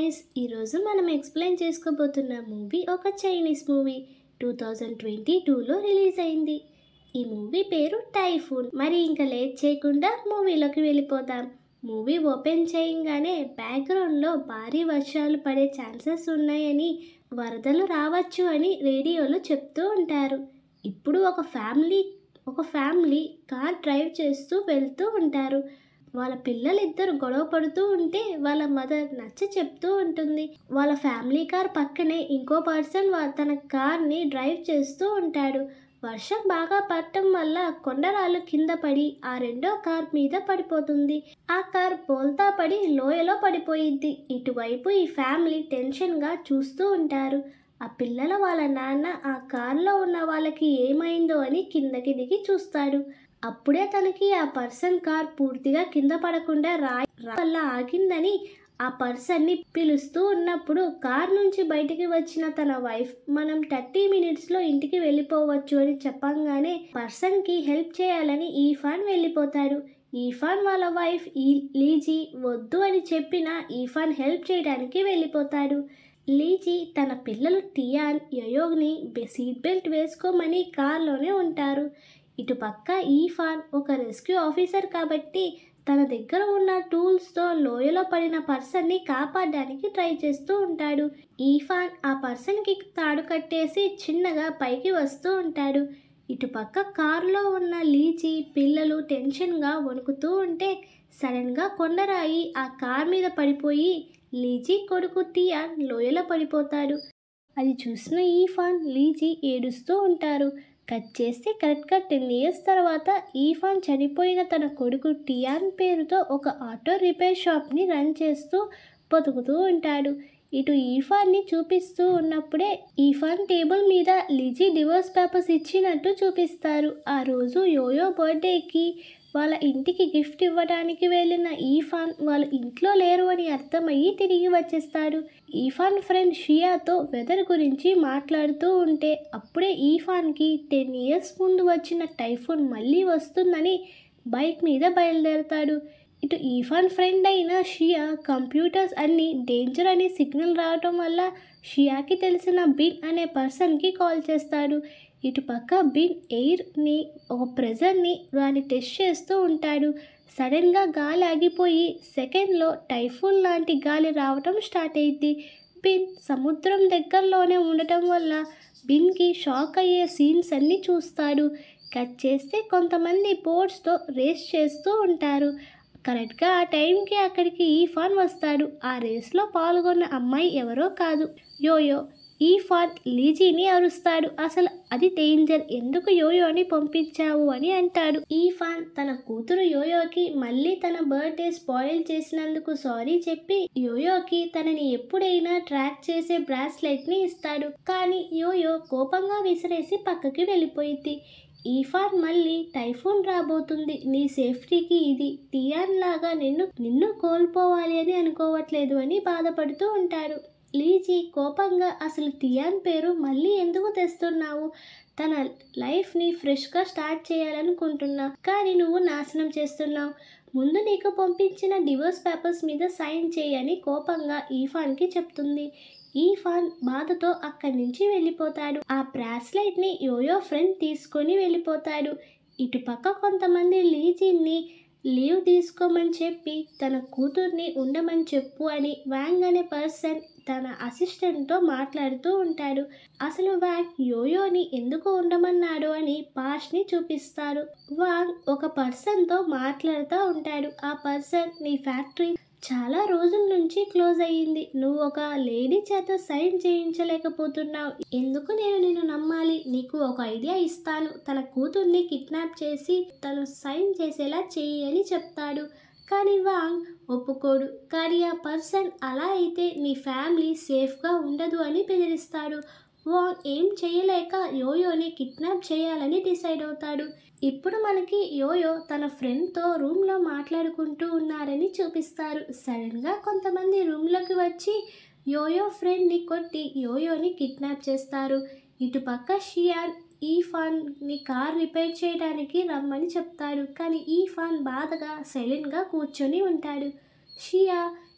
guys ఈరోజు మనం explain చేసుకోబోతున్న మూవీ ఒక Chinese movie two thousand twenty టూలో రిలీజ్ అయింది ఈ మూవీ పేరు టైఫూన్ మరి ఇంకా లేట్ చేయకుండా మూవీలోకి వెళ్ళిపోదాం మూవీ ఓపెన్ చేయంగానే బ్యాక్గ్రౌండ్లో భారీ వర్షాలు పడే ఛాన్సెస్ ఉన్నాయని వరదలు రావచ్చు అని రేడియోలో చెప్తూ ఉంటారు ఇప్పుడు ఒక ఫ్యామిలీ ఒక ఫ్యామిలీ కార్ డ్రైవ్ చేస్తూ వెళ్తూ ఉంటారు వాళ్ళ పిల్లలిద్దరు గొడవ పడుతూ ఉంటే వాళ్ళ మదర్ నచ్చ చెప్తూ ఉంటుంది వాళ్ళ ఫ్యామిలీ కార్ పక్కనే ఇంకో పర్సన్ తన కార్ని డ్రైవ్ చేస్తూ ఉంటాడు వర్షం బాగా పడటం వల్ల కొండరాళ్ళు కింద పడి ఆ రెండో కార్ మీద పడిపోతుంది ఆ కార్ బోల్తా పడి లోయలో పడిపోయిద్ది ఇటువైపు ఈ ఫ్యామిలీ టెన్షన్గా చూస్తూ ఉంటారు ఆ పిల్లల వాళ్ళ నాన్న ఆ కార్లో ఉన్న వాళ్ళకి ఏమైందో అని కిందకి దిగి చూస్తాడు అప్పుడే తనకి ఆ పర్సన్ కార్ పూర్తిగా కింద పడకుండా రాయి వల్ల ఆగిందని ఆ పర్సన్ని పిలుస్తూ ఉన్నప్పుడు కార్ నుంచి బయటికి వచ్చిన తన వైఫ్ మనం థర్టీ మినిట్స్లో ఇంటికి వెళ్ళిపోవచ్చు అని చెప్పంగానే పర్సన్కి హెల్ప్ చేయాలని ఈఫాన్ వెళ్ళిపోతాడు ఈఫాన్ వాళ్ళ వైఫ్ ఈ లీజీ వద్దు అని చెప్పిన ఈఫాన్ హెల్ప్ చేయడానికి వెళ్ళిపోతాడు లీజీ తన పిల్లలు టియాన్ యయోగ్ని సీట్ బెల్ట్ వేసుకోమని కార్లోనే ఉంటారు ఇటు పక్క ఈఫాన్ ఒక రెస్క్యూ ఆఫీసర్ కాబట్టి తన దగ్గర ఉన్న టూల్స్తో లోయలో పడిన పర్సన్ని కాపాడడానికి ట్రై చేస్తూ ఉంటాడు ఈఫాన్ ఆ పర్సన్కి తాడు కట్టేసి చిన్నగా పైకి వస్తూ ఉంటాడు ఇటు పక్క కారులో ఉన్న లీచి పిల్లలు టెన్షన్గా వణుకుతూ ఉంటే సడన్గా కొండరాయి ఆ కార్ మీద పడిపోయి లీజీ కొడుకు టియాన్ లోయలో పడిపోతాడు అది చూసిన ఈఫాన్ లీజీ ఏడుస్తూ ఉంటారు కట్ చేస్తే కరెక్ట్గా టెన్ ఇయర్స్ తర్వాత ఈఫాన్ చనిపోయిన తన కొడుకు టియాన్ పేరుతో ఒక ఆటో రిపేర్ షాప్ని రన్ చేస్తూ బతుకుతూ ఉంటాడు ఇటు ఈఫాన్ని చూపిస్తూ ఉన్నప్పుడే ఈఫాన్ టేబుల్ మీద లిజీ డివోర్స్ పేపర్స్ ఇచ్చినట్టు చూపిస్తారు ఆ రోజు యోయో బర్త్డేకి వాళ్ళ ఇంటికి గిఫ్ట్ ఇవ్వడానికి వెళ్ళిన ఈఫాన్ వాళ్ళ ఇంట్లో లేరు అని అర్థమయ్యి తిరిగి వచ్చేస్తాడు ఈఫాన్ ఫ్రెండ్ షియాతో వెదర్ గురించి మాట్లాడుతూ ఉంటే అప్పుడే ఈఫాన్కి టెన్ ఇయర్స్ ముందు వచ్చిన టైఫూన్ మళ్ళీ వస్తుందని బైక్ మీద బయలుదేరతాడు ఇటు ఈఫాన్ ఫ్రెండ్ అయిన షియా కంప్యూటర్స్ అన్ని డేంజర్ అనే సిగ్నల్ రావటం వల్ల షియాకి తెలిసిన బిన్ అనే పర్సన్కి కాల్ చేస్తాడు ఇటు పక్క బిన్ ఎయిర్ని ఒక ప్రెజర్ని దాన్ని టెస్ట్ చేస్తూ ఉంటాడు సడన్గా గాలి ఆగిపోయి సెకండ్లో టైఫూన్ లాంటి గాలి రావటం స్టార్ట్ అయింది బిన్ సముద్రం దగ్గరలోనే ఉండటం వల్ల బిన్కి షాక్ అయ్యే సీన్స్ అన్నీ చూస్తాడు కట్ చేస్తే కొంతమంది బోట్స్తో రేస్ చేస్తూ ఉంటారు కరెక్ట్గా ఆ టైంకి అక్కడికి ఈఫాన్ వస్తాడు ఆ రేస్లో పాల్గొన్న అమ్మాయి ఎవరో కాదు యోయో ఈఫాన్ లీజీని అరుస్తాడు అసలు అది డేంజర్ ఎందుకు యోయోని పంపించావు అని అంటాడు ఈఫాన్ తన కూతురు యోయోకి మళ్ళీ తన బర్త్డే స్పాయిల్ చేసినందుకు సారీ చెప్పి యోయోకి తనని ఎప్పుడైనా ట్రాక్ చేసే బ్రాస్లెట్ని ఇస్తాడు కానీ యోయో కోపంగా విసిరేసి పక్కకి వెళ్ళిపోయింది ఈఫాన్ మళ్ళీ టైఫూన్ రాబోతుంది నీ సేఫ్టీకి ఇది టియాన్ లాగా నిన్ను నిన్ను కోల్పోవాలి అని అనుకోవట్లేదు అని బాధపడుతూ ఉంటాడు లీజీ కోపంగా అసలు టియాన్ పేరు మళ్ళీ ఎందుకు తెస్తున్నావు తన లైఫ్ని ఫ్రెష్గా స్టార్ట్ చేయాలనుకుంటున్నా కానీ నువ్వు నాశనం చేస్తున్నావు ముందు నీకు పంపించిన డివోర్స్ పేపర్స్ మీద సైన్ చేయని కోపంగా ఈఫాన్కి చెప్తుంది ఈఫాన్ బాధతో అక్కడి నుంచి వెళ్ళిపోతాడు ఆ బ్రాస్లెట్ని యోయో ఫ్రెండ్ తీసుకొని వెళ్ళిపోతాడు ఇటుపక్క కొంతమంది లీజీని లీవ్ తీసుకోమని చెప్పి తన కూతుర్ని ఉండమని చెప్పు అని వ్యాంగ్ అనే పర్సన్ తన అసిస్టెంట్తో మాట్లాడుతూ ఉంటాడు అసలు వ్యాంగ్ యోయోని ఎందుకు ఉండమన్నాడు అని పాష్ని చూపిస్తారు వాంగ్ ఒక పర్సన్తో మాట్లాడుతూ ఉంటాడు ఆ పర్సన్ నీ ఫ్యాక్టరీ చాలా రోజుల నుంచి క్లోజ్ అయ్యింది నువ్వు ఒక లేడీ చేత సైన్ చేయించలేకపోతున్నావు ఎందుకు నేను నిన్ను నమ్మాలి నీకు ఒక ఐడియా ఇస్తాను తన కూతుర్ని కిడ్నాప్ చేసి తను సైన్ చేసేలా చెయ్యి అని చెప్తాడు కానీ వాంగ్ ఒప్పుకోడు కానీ ఆ పర్సన్ అలా అయితే నీ ఫ్యామిలీ సేఫ్గా ఉండదు అని బెదిరిస్తాడు వాంగ్ ఏం చేయలేక యోయోని కిడ్నాప్ చేయాలని డిసైడ్ అవుతాడు ఇప్పుడు మనకి యోయో తన ఫ్రెండ్తో రూమ్లో మాట్లాడుకుంటూ ఉన్నారని చూపిస్తారు సడన్గా కొంతమంది రూమ్లోకి వచ్చి యోయో ఫ్రెండ్ని కొట్టి యోయోని కిడ్నాప్ చేస్తారు ఇటుపక్క షియాన్ ఈఫాన్ని కార్ రిపేర్ చేయడానికి రమ్మని చెప్తాడు కానీ ఈఫాన్ బాధగా సైలెంట్గా కూర్చొని ఉంటాడు షియా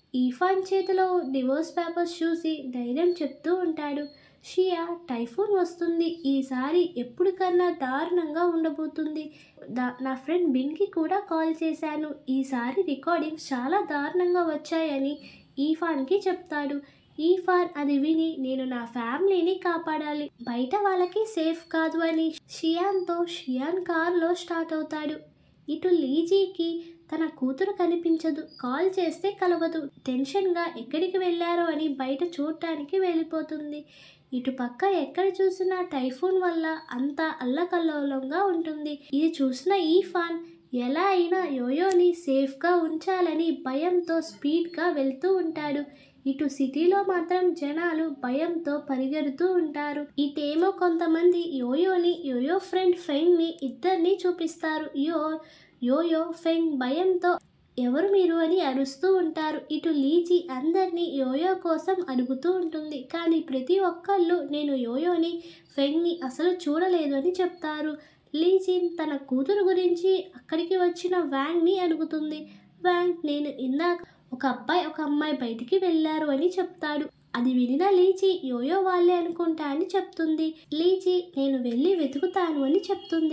ఈఫాన్ చేతిలో డివోర్స్ పేపర్స్ చూసి ధైర్యం చెప్తూ ఉంటాడు షియా టైఫూన్ వస్తుంది ఈసారి ఎప్పుడు కన్నా దారుణంగా ఉండబోతుంది దా నా ఫ్రెండ్ బిన్కి కూడా కాల్ చేశాను ఈసారి రికార్డింగ్స్ చాలా దారుణంగా వచ్చాయని ఈఫాన్కి చెప్తాడు ఈఫాన్ అది విని నేను నా ఫ్యామిలీని కాపాడాలి బయట వాళ్ళకి సేఫ్ కాదు అని షియాన్తో షియాన్ కార్లో స్టార్ట్ అవుతాడు ఇటు లీజీకి తన కూతురు కనిపించదు కాల్ చేస్తే కలవదు టెన్షన్గా ఎక్కడికి వెళ్ళారో అని బయట చూడటానికి వెళ్ళిపోతుంది ఇటు పక్క ఎక్కడ చూసినా టైఫూన్ వల్ల అంతా అల్లకల్లోలంగా ఉంటుంది ఇది చూసిన ఈఫాన్ ఎలా అయినా యోయోని సేఫ్గా ఉంచాలని భయంతో స్పీడ్గా వెళ్తూ ఉంటాడు ఇటు సిటీలో మాత్రం జనాలు భయంతో పరిగెడుతూ ఉంటారు ఇటేమో కొంతమంది యోయోని యోయో ఫ్రెండ్ ఫెంగ్ని ఇద్దరిని చూపిస్తారు యో యోయో ఫెంగ్ భయంతో ఎవరు మీరు అని అరుస్తూ ఉంటారు ఇటు లీజీ అందరినీ యోయో కోసం అడుగుతూ ఉంటుంది కానీ ప్రతి ఒక్కళ్ళు నేను యోయోని ఫెంగ్ని అసలు చూడలేదు అని చెప్తారు లీజిన్ తన కూతురు గురించి అక్కడికి వచ్చిన వ్యాంగ్ని అడుగుతుంది వ్యాంగ్ నేను ఇందాక ఒక అబ్బాయి ఒక అమ్మాయి బయటికి వెళ్ళారు అని చెప్తాడు అది వినిన లీచి యోయో వాళ్ళే అనుకుంటా అని చెప్తుంది లీచి నేను వెళ్ళి వెతుకుతాను అని చెప్తుంది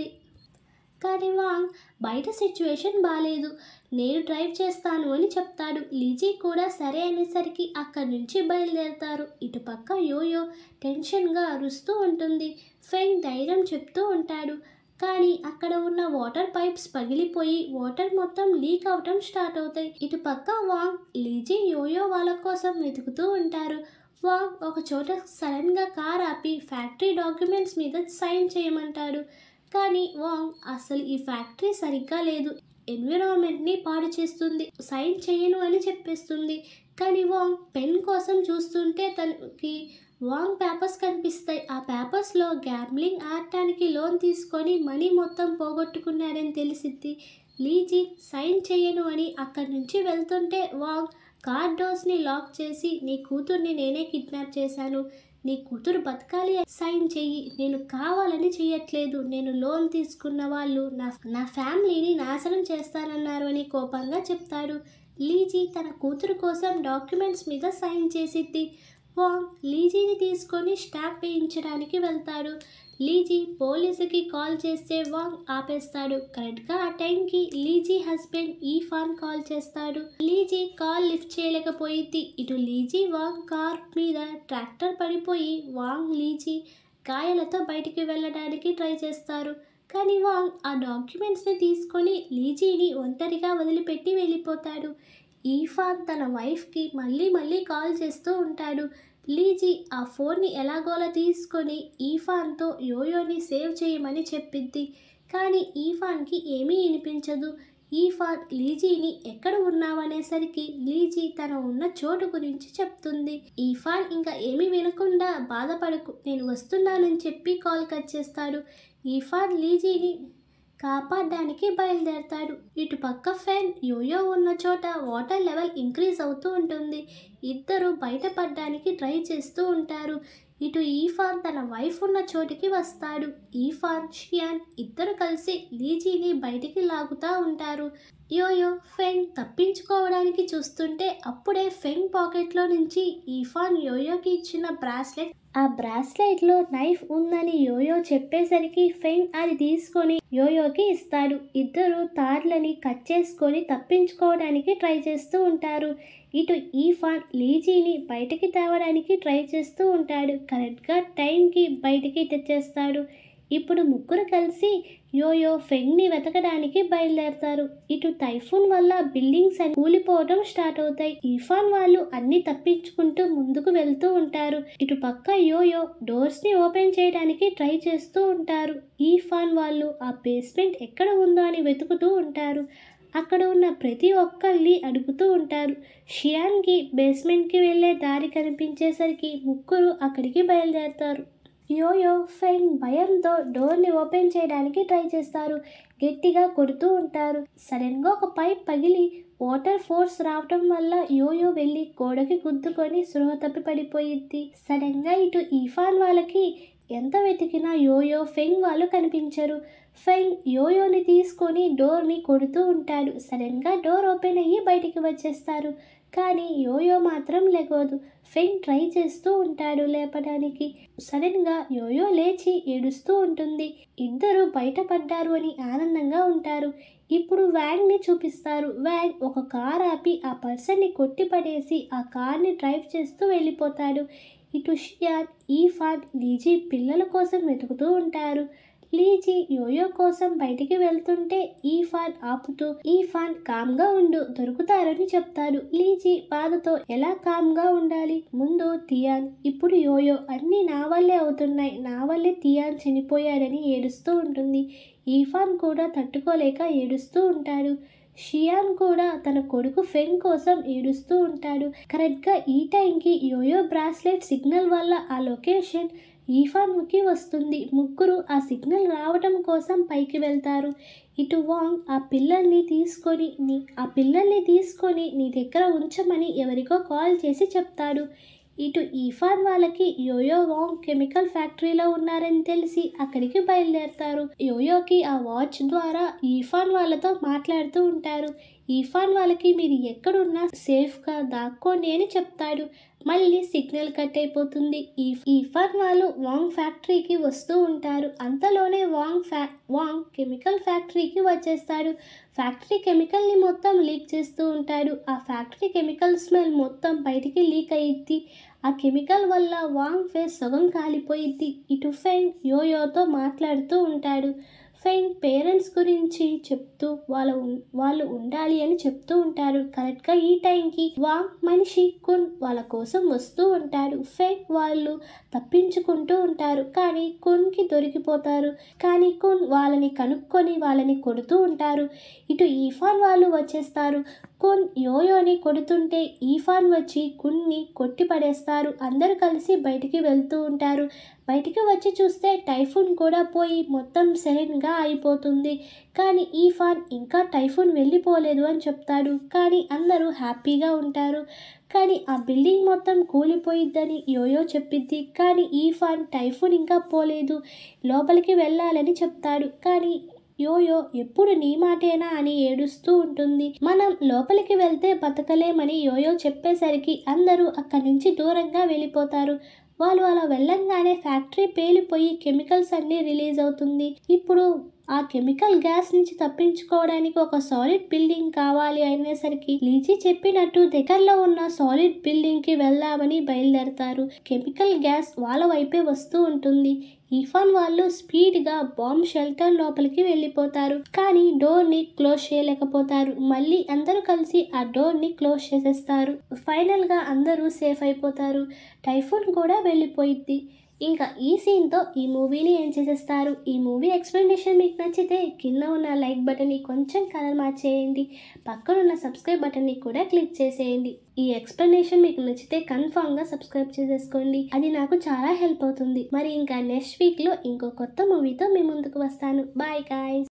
కానీ వాంగ్ బయట సిచ్యువేషన్ బాగాలేదు నేను డ్రైవ్ చేస్తాను అని చెప్తాడు లీజీ కూడా సరే అనేసరికి అక్కడి నుంచి బయలుదేరుతారు ఇటుపక్క యోయో టెన్షన్గా అరుస్తూ ఉంటుంది ఫెంగ్ ధైర్యం చెప్తూ ఉంటాడు కానీ అక్కడ ఉన్న వాటర్ పైప్స్ పగిలిపోయి వాటర్ మొత్తం లీక్ అవటం స్టార్ట్ అవుతాయి ఇటు పక్క వాంగ్ లీజీ యోయో వాళ్ళ కోసం వెతుకుతూ ఉంటారు వాంగ్ ఒక చోట సడన్గా కార్ ఆపి ఫ్యాక్టరీ డాక్యుమెంట్స్ మీద సైన్ చేయమంటాడు కానీ వాంగ్ అసలు ఈ ఫ్యాక్టరీ సరిగ్గా లేదు ఎన్విరాన్మెంట్ని పాడు చేస్తుంది సైన్ చేయను అని చెప్పేస్తుంది కానీ వాంగ్ పెన్ కోసం చూస్తుంటే తనకి వాంగ్ పేపర్స్ కనిపిస్తాయి ఆ పేపర్స్లో గ్యామ్లింగ్ ఆడటానికి లోన్ తీసుకొని మనీ మొత్తం పోగొట్టుకున్నాడని తెలిసిద్ది లీజీ సైన్ చేయను అని అక్కడి నుంచి వెళ్తుంటే వాంగ్ కార్ డోర్స్ని లాక్ చేసి నీ కూతుర్ని నేనే కిడ్నాప్ చేశాను నీ కూతురు బతకాలి అని సైన్ చెయ్యి నేను కావాలని చెయ్యట్లేదు నేను లోన్ తీసుకున్న వాళ్ళు నా నా ఫ్యామిలీని నాశనం చేస్తానన్నారు అని కోపంగా చెప్తాడు లీజీ తన కూతురు కోసం డాక్యుమెంట్స్ మీద సైన్ చేసిద్ది వాంగ్ లీజీని తీసుకొని స్టాంప్ వేయించడానికి వెళ్తాడు లీజీ పోలీసుకి కాల్ చేస్తే వాంగ్ ఆపేస్తాడు కరెక్ట్గా ఆ టైంకి లీజీ హస్బెండ్ ఈఫాన్ కాల్ చేస్తాడు లీజీ కాల్ లిఫ్ట్ చేయలేకపోయింది ఇటు లీజీ వాంగ్ కార్ మీద ట్రాక్టర్ పడిపోయి వాంగ్ లీజీ గాయాలతో బయటికి వెళ్ళడానికి ట్రై చేస్తారు కానీ వాంగ్ ఆ డాక్యుమెంట్స్ని తీసుకొని లీజీని ఒంటరిగా వదిలిపెట్టి వెళ్ళిపోతాడు ఈఫాన్ తన వైఫ్కి మళ్ళీ మళ్ళీ కాల్ చేస్తూ ఉంటాడు లీజీ ఆ ఫోన్ని ఎలాగోలా తీసుకొని ఈఫాన్తో యోయోని సేవ్ చేయమని చెప్పిద్ది కానీ ఈఫాన్కి ఏమీ వినిపించదు ఈఫాన్ లీజీని ఎక్కడ ఉన్నావనేసరికి లీజీ తన ఉన్న చోటు గురించి చెప్తుంది ఈఫాన్ ఇంకా ఏమీ వినకుండా బాధపడకు నేను వస్తున్నానని చెప్పి కాల్ కట్ చేస్తాడు ఈఫాన్ లీజీని కాపాడడానికి బయలుదేరతాడు ఇటు పక్క ఫ్యాన్ యోయో ఉన్న చోట వాటర్ లెవెల్ ఇంక్రీజ్ అవుతూ ఉంటుంది ఇద్దరు బయటపడడానికి ట్రై చేస్తూ ఉంటారు ఇటు ఈఫాన్ తన వైఫ్ ఉన్న చోటికి వస్తాడు ఈఫాన్ షియాన్ ఇద్దరు కలిసి లీజీని బయటికి లాగుతూ ఉంటారు యోయో ఫెంగ్ తప్పించుకోవడానికి చూస్తుంటే అప్పుడే ఫెంగ్ పాకెట్లో నుంచి ఈఫాన్ యోయోకి ఇచ్చిన బ్రాస్లెట్ ఆ బ్రాస్లెట్లో నైఫ్ ఉందని యోయో చెప్పేసరికి ఫెంగ్ అది తీసుకొని యోయోకి ఇస్తాడు ఇద్దరు తాడ్లని కట్ చేసుకొని తప్పించుకోవడానికి ట్రై చేస్తూ ఉంటారు ఇటు ఈఫాన్ లీజీని బయటికి తేవడానికి ట్రై చేస్తూ ఉంటాడు కరెక్ట్గా టైంకి బయటికి తెచ్చేస్తాడు ఇప్పుడు ముగ్గురు కలిసి యోయో ఫెంగ్ని వెతకడానికి బయలుదేరతారు ఇటు టైఫూన్ వల్ల బిల్డింగ్స్ అన్ని కూలిపోవడం స్టార్ట్ అవుతాయి ఈఫాన్ వాళ్ళు అన్ని తప్పించుకుంటూ ముందుకు వెళ్తూ ఉంటారు ఇటు పక్క యోయో డోర్స్ ని ఓపెన్ చేయడానికి ట్రై చేస్తూ ఉంటారు ఈఫాన్ వాళ్ళు ఆ బేస్మెంట్ ఎక్కడ ఉందో అని వెతుకుతూ ఉంటారు అక్కడ ఉన్న ప్రతి ఒక్కరిని అడుగుతూ ఉంటారు షియాన్కి బేస్మెంట్కి వెళ్ళే దారి కనిపించేసరికి ముగ్గురు అక్కడికి బయలుదేరతారు యోయో ఫెంగ్ భయంతో డోర్ని ఓపెన్ చేయడానికి ట్రై చేస్తారు గట్టిగా కొడుతూ ఉంటారు సడన్గా ఒక పైప్ పగిలి వాటర్ ఫోర్స్ రావటం వల్ల యోయో వెళ్ళి గోడకి గుద్దుకొని సృహ తప్పి పడిపోయిద్ది సడన్గా ఇటు ఈఫాన్ వాళ్ళకి ఎంత వెతికినా యోయో ఫెంగ్ వాళ్ళు కనిపించరు ఫెంగ్ యోయోని తీసుకొని డోర్ని కొడుతూ ఉంటాడు సడన్గా డోర్ ఓపెన్ అయ్యి బయటికి వచ్చేస్తారు కానీ యోయో మాత్రం లేగోదు ఫెంగ్ ట్రై చేస్తూ ఉంటాడు లేపడానికి సడన్గా యోయో లేచి ఏడుస్తూ ఉంటుంది ఇద్దరు బయటపడ్డారు అని ఆనందంగా ఉంటారు ఇప్పుడు వ్యాంగ్ని చూపిస్తారు వ్యాంగ్ ఒక కార్ ఆపి ఆ పర్సన్ని కొట్టిపడేసి ఆ కార్ని డ్రైవ్ చేస్తూ వెళ్ళిపోతాడు ఇటు షియాన్ ఈఫాన్ లీజీ పిల్లల కోసం వెతుకుతూ ఉంటారు లీజీ యోయో కోసం బయటికి వెళ్తుంటే ఈఫాన్ ఆపుతూ ఈఫాన్ కామ్గా ఉండు దొరుకుతారని చెప్తాడు లీజీ బాధతో ఎలా కామ్గా ఉండాలి ముందు తియాన్ ఇప్పుడు యోయో అన్నీ నా వల్లే అవుతున్నాయి నా వల్లే తియాన్ చనిపోయాడని ఏడుస్తూ ఉంటుంది ఈఫాన్ కూడా తట్టుకోలేక ఏడుస్తూ ఉంటాడు షియాన్ కూడా తన కొడుకు ఫెంగ్ కోసం ఏడుస్తూ ఉంటాడు కరెక్ట్గా ఈ టైంకి యోయో బ్రాస్లెట్ సిగ్నల్ వల్ల ఆ లొకేషన్ ఈఫాన్కి వస్తుంది ముగ్గురు ఆ సిగ్నల్ రావడం కోసం పైకి వెళ్తారు ఇటు వాంగ్ ఆ పిల్లల్ని తీసుకొని నీ ఆ పిల్లల్ని తీసుకొని నీ దగ్గర ఉంచమని ఎవరికో కాల్ చేసి చెప్తాడు ఇటు ఈఫాన్ వాళ్ళకి యోయో వాంగ్ కెమికల్ ఫ్యాక్టరీలో ఉన్నారని తెలిసి అక్కడికి బయలుదేరతారు యోయోకి ఆ వాచ్ ద్వారా ఈఫాన్ వాళ్ళతో మాట్లాడుతూ ఉంటారు ఈఫాన్ వాళ్ళకి మీరు ఎక్కడున్నా సేఫ్గా దాక్కోండి అని చెప్తాడు మళ్ళీ సిగ్నల్ కట్ అయిపోతుంది ఈ ఈఫాన్ వాళ్ళు వాంగ్ ఫ్యాక్టరీకి వస్తూ ఉంటారు అంతలోనే వాంగ్ ఫ్యా వాంగ్ కెమికల్ ఫ్యాక్టరీకి వచ్చేస్తాడు ఫ్యాక్టరీ కెమికల్ని మొత్తం లీక్ చేస్తూ ఉంటాడు ఆ ఫ్యాక్టరీ కెమికల్ స్మెల్ మొత్తం బయటికి లీక్ అయ్యిద్ది ఆ కెమికల్ వల్ల వాంగ్ ఫేస్ సగం కాలిపోయిద్ది ఇటు ఫెంగ్ యోయోతో మాట్లాడుతూ ఉంటాడు ఫెంగ్ పేరెంట్స్ గురించి చెప్తూ వాళ్ళ ఉన్- వాళ్ళు ఉండాలి అని చెప్తూ ఉంటారు కరెక్ట్గా ఈ టైంకి వాంగ్ మనిషి కున్ వాళ్ళ కోసం వస్తూ ఉంటాడు ఫెంగ్ వాళ్ళు తప్పించుకుంటూ ఉంటారు కానీ కున్కి దొరికిపోతారు కానీ కున్ వాళ్ళని కనుక్కొని వాళ్ళని కొడుతూ ఉంటారు ఇటు ఈఫాన్ వాళ్ళు వచ్చేస్తారు కున్ యోయోని కొడుతుంటే ఈఫాన్ వచ్చి కున్ని కొట్టి పడేస్తారు అందరూ కలిసి బయటికి వెళ్తూ ఉంటారు బయటికి వచ్చి చూస్తే టైఫూన్ కూడా పోయి మొత్తం సైలెంట్గా అయిపోతుంది కానీ ఈఫాన్ ఇంకా టైఫూన్ వెళ్ళిపోలేదు అని చెప్తాడు కానీ అందరూ హ్యాపీగా ఉంటారు కానీ ఆ బిల్డింగ్ మొత్తం కూలిపోయిద్దని యోయో చెప్పిద్ది కానీ ఈఫాన్ టైఫూన్ ఇంకా పోలేదు లోపలికి వెళ్ళాలని చెప్తాడు కానీ యోయో ఎప్పుడు నీ మాటేనా అని ఏడుస్తూ ఉంటుంది మనం లోపలికి వెళ్తే బతకలేమని యోయో చెప్పేసరికి అందరూ అక్కడి నుంచి దూరంగా వెళ్ళిపోతారు వాళ్ళు అలా వెళ్ళంగానే ఫ్యాక్టరీ పేలిపోయి కెమికల్స్ అన్నీ రిలీజ్ అవుతుంది ఇప్పుడు ఆ కెమికల్ గ్యాస్ నుంచి తప్పించుకోవడానికి ఒక సాలిడ్ బిల్డింగ్ కావాలి అనేసరికి లీజీ చెప్పినట్టు దగ్గరలో ఉన్న సాలిడ్ బిల్డింగ్ కి వెళ్దామని బయలుదేరతారు కెమికల్ గ్యాస్ వాళ్ళ వైపే వస్తూ ఉంటుంది ఈఫాన్ వాళ్ళు స్పీడ్ గా బాంబ్ షెల్టర్ లోపలికి వెళ్ళిపోతారు కానీ డోర్ ని క్లోజ్ చేయలేకపోతారు మళ్ళీ అందరూ కలిసి ఆ డోర్ ని క్లోజ్ చేసేస్తారు ఫైనల్ గా అందరూ సేఫ్ అయిపోతారు టైఫూన్ కూడా వెళ్ళిపోయిద్ది ఇంకా ఈ సీన్తో ఈ మూవీని ఏం చేసేస్తారు ఈ మూవీ ఎక్స్ప్లెనేషన్ మీకు నచ్చితే కింద ఉన్న లైక్ బటన్ని కొంచెం కలర్ మార్చేయండి పక్కన ఉన్న సబ్స్క్రైబ్ బటన్ని కూడా క్లిక్ చేసేయండి ఈ ఎక్స్ప్లెనేషన్ మీకు నచ్చితే కన్ఫామ్గా సబ్స్క్రైబ్ చేసేసుకోండి అది నాకు చాలా హెల్ప్ అవుతుంది మరి ఇంకా నెక్స్ట్ వీక్లో ఇంకో కొత్త మూవీతో మీ ముందుకు వస్తాను బాయ్ గాయ్స్